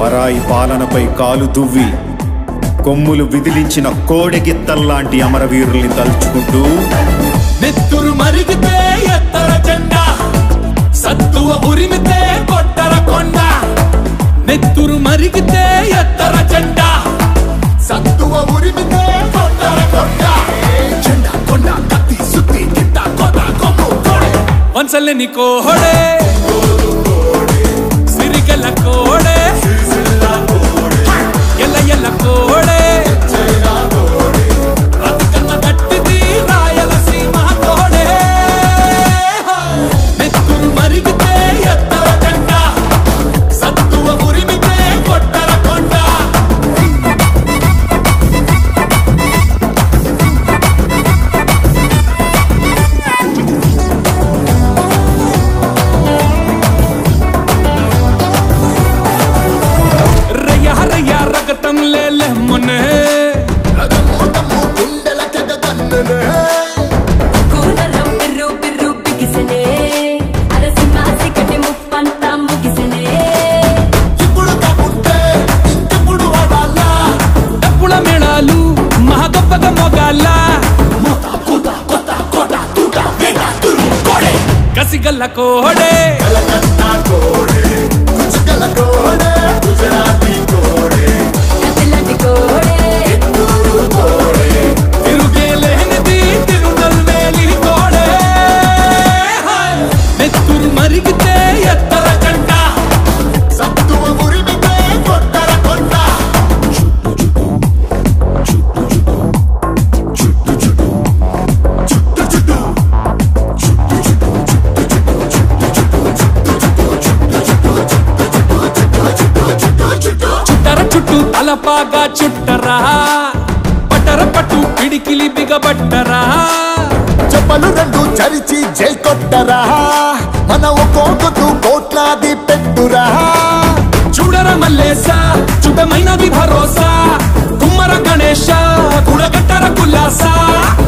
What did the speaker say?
పరాయి పాలనపై కాలు దువ్వి కొమ్ములు విదిలించిన కోడెగిత్తల్లాంటి అమరవీరుల్ని తలుచుకుంటూ నెత్తురు మరిగితే ఎత్తర జెండా సత్తువ ఉరిమితే కొట్టర కొండ నెత్తురు మరిగితే ఎత్తర జెండా సత్తువ ఉరిమితే కొట్టర కొండ జెండా కొండ కత్తి సుత్తి గిట్ట కొత్త కొమ్ము కోడే వంచలేని కోహడే సిరిగల కోడే ఎల్ల ఎల్ల కోడే బతుకమ్మ గట్టిది రాయలసీమ తోడే నెత్తురు మరిగితే ఎత్తర జెండ సత్తువ ఉరిమితే కొట్టర కొండ రయ్య రయ్య రగతం లేలే మొన్నే కూనరం బిర్రు బిర్రు బిగిసెనే అరసింహాసి కటి ముప్పంతా ముగిసెనే ఇప్పుడు కాకుంటే ఇంకెప్పుడు వాడాలా డప్పుల మేళాలు మహా గొప్పగా మొగాల కసిగల్ల కోడే కసిలాంటి కోడే తిరుగేలేనిది తిరునల్వేలి కోడే నెత్తురు మరిగితే ఎత్తర జంట సత్తువ ఉరిమితే కొట్టర కొండ చుట్టర చుట్టూ తలపాగా చుట్టరా పట్టర పట్టు పిడికిలి బిగబట్టరా చెప్పలు రెండు చరిచి జై కొట్టరా మన ఒక్కొక్కతు కోట్లాది పెట్టురా చూడర మల్లేస చుట్టమైనది భరోసా కుమ్మర గణేశ కుడగట్టర కుల్లాస